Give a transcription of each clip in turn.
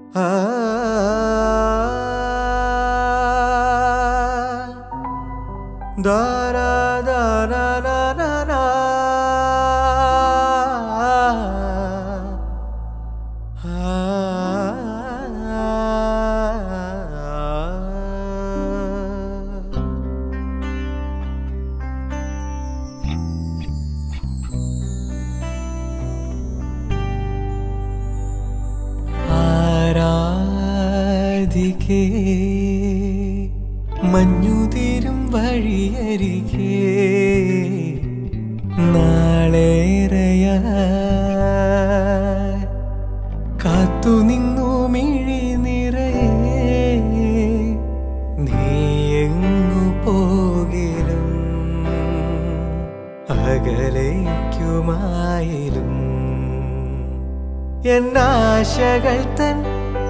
Da da da da da da da. Ah. ആരാധിക്കേ മഞ്ഞുതീരും വഴിയരികേ നാളേറെയ കാത്തു നിന്നു മിഴി നിറയെ നീ എങ്ങു പോകിലും അകലേക്കുമായിലും എന്നാശകൾ തൻ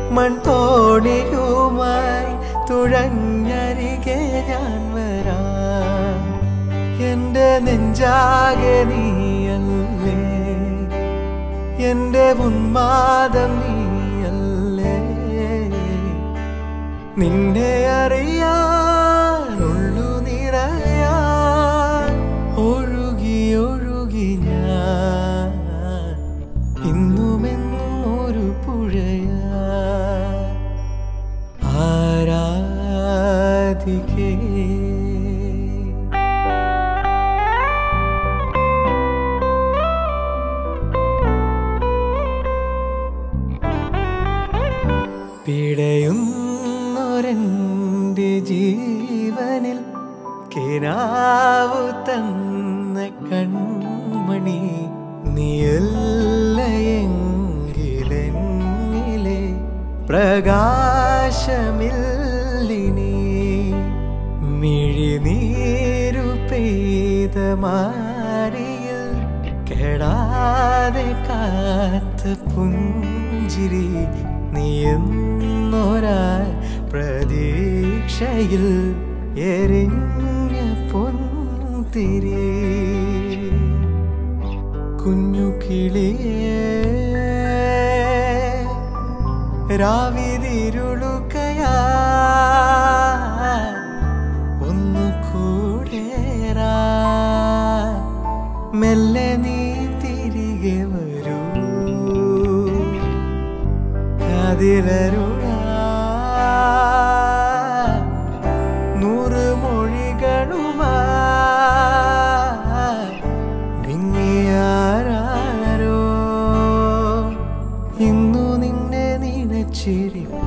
മൺതോണിയുമായി തുഴഞ്ഞരികെ ഞാൻ വരാം എന്റെ നെഞ്ചാകെ നീയല്ലേ എന്റെ ഉന്മാദം നീയല്ലേ നിന്നെ അറിയാൻ ഉള്ളു നിറയാൻ ഒഴുകി ഒഴുകി ഞാൻ ഇന്നുമെന്നും ഒരു പുഴയാ ആരാധിക്കേ പിടയുന്നൊരെൻ്റെ ജീവനിൽ കിനാവു തന്ന കൺമണി നീയല്ലയെങ്കിലെന്നിലെ പ്രകാശമില്ലിനി മിഴിനീരു പെയ്ത മാറിയിൽ കെടാതെ കാത്ത പുഞ്ചിരി നീ എന്നൊരാ പ്രതീക്ഷയിൽ എരിഞ്ഞ പൊന്തിരി കുഞ്ഞു കിളിയേ രാവിതിരുളുകയാ ഒന്നു കൂടേറാ മെല്ലെ നീ തിരികെ വരൂ കതിരരുളാ നൂറ് മൊഴികളുമാ വിങ്ങിയാരോ ഇന്നു നിന്നെ നിനച്ചിരിപ്പൂ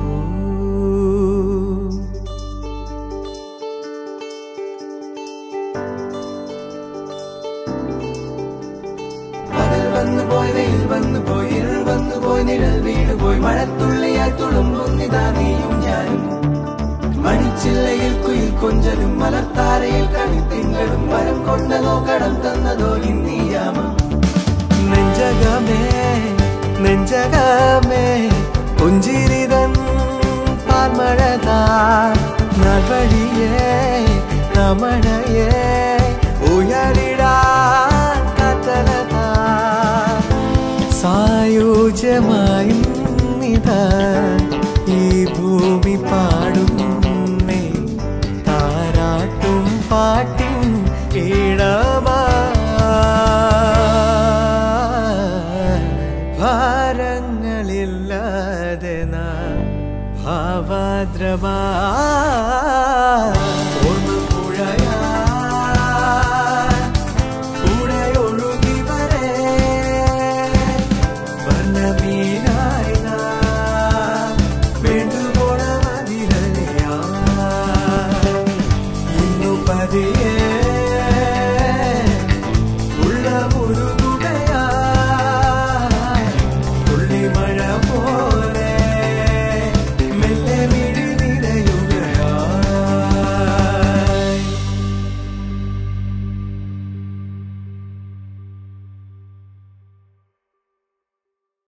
പകൽ വന്നു പോയി വെയിൽ വന്നു പോയി ഇരുൾ വന്നു പോയി നിഴൽ വീണു പോയി മഴത്തുള്ളിയായി തുളുമ്പുന്നിതാ നീയും ഞാനും മണിച്ചില്ലയിൽ കുയിൽ കൊഞ്ചലും മലർത്താരയിൽ കണിത്തിങ്കളും വരം കൊണ്ടതോ കടം തന്നതോ ഇന്നീയാമം നെഞ്ചകമേ നെഞ്ചകമേ പുഞ്ചിരിതൻ പാൽമഴതാ നൽവഴിയേ നമണയേ ഉയരിടാൻ കാത്തലതാ സായുജ്യമായും നിതാ ഈ ഭൂമി പാടും നീ താരാട്ടും പാട്ടിൻ ഈടമാ ഭാരങ്ങളില്ലാതെ നാം ഭാവാദ്രമാ ഓർമ്മപ്പുഴയാ കൂടെ ഒഴുകി വരേ വർണ്ണമീനായി നാം വേണ്ടുപോള മതിരയാ ഇന്നു പതിയെ